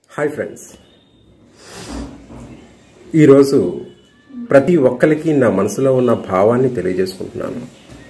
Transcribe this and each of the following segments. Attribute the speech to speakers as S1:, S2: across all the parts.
S1: hi friends ఈరోజు ప్రతి ఒక్కరికి నా మనసులో ఉన్న భావాన్ని తెలియజేసుకుంటున్నాను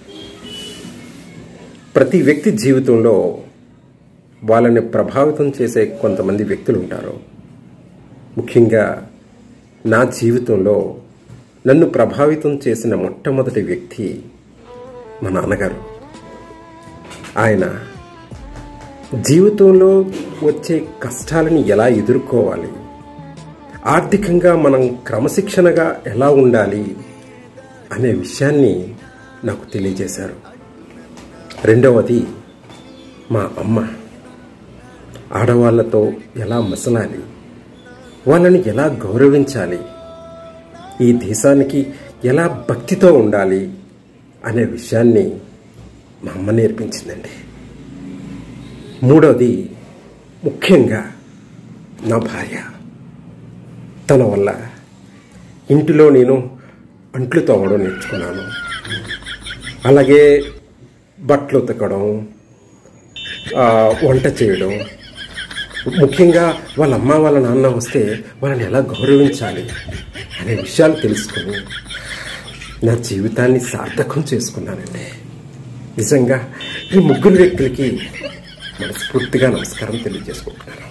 S1: ప్రతి వ్యక్తి జీవితంలో వాళ్ళని ప్రభావితం చేసే కొంతమంది వ్యక్తులు ఉంటారు ముఖ్యంగా నా జీవితంలో నన్ను ప్రభావితం చేసిన మొట్టమొదటి వ్యక్తి మా నాన్నగారు ఆయన జీవితంలో వచ్చే కష్టాలని ఎలా ఎదుర్కోవాలి ఆర్థికంగా మనం క్రమశిక్షణగా ఎలా ఉండాలి అనే విషయాన్ని నాకు తెలియజేశారు రెండవది మా అమ్మ ఆడవాళ్లతో ఎలా మసలాలి వాళ్ళని ఎలా గౌరవించాలి ఈ దేశానికి ఎలా భక్తితో ఉండాలి అనే విషయాన్ని మా అమ్మ నేర్పించిందండి మూడవది ముఖ్యంగా నా భార్య తన వల్ల ఇంటిలో నేను అంట్లు తోమడం నేర్చుకున్నాను అలాగే బట్టలు ఉతకడం ఆ, వంట చేయడం ముఖ్యంగా వాళ్ళ అమ్మ వాళ్ళ నాన్న వస్తే వాళ్ళని ఎలా గౌరవించాలి అనే విషయాలు తెలుసుకొని నా జీవితాన్ని సార్థకం చేసుకున్నానండి నిజంగా ఈ ముగ్గురు వ్యక్తులకి మనస్ఫూర్తిగా నమస్కారం తెలియజేసుకుంటున్నాను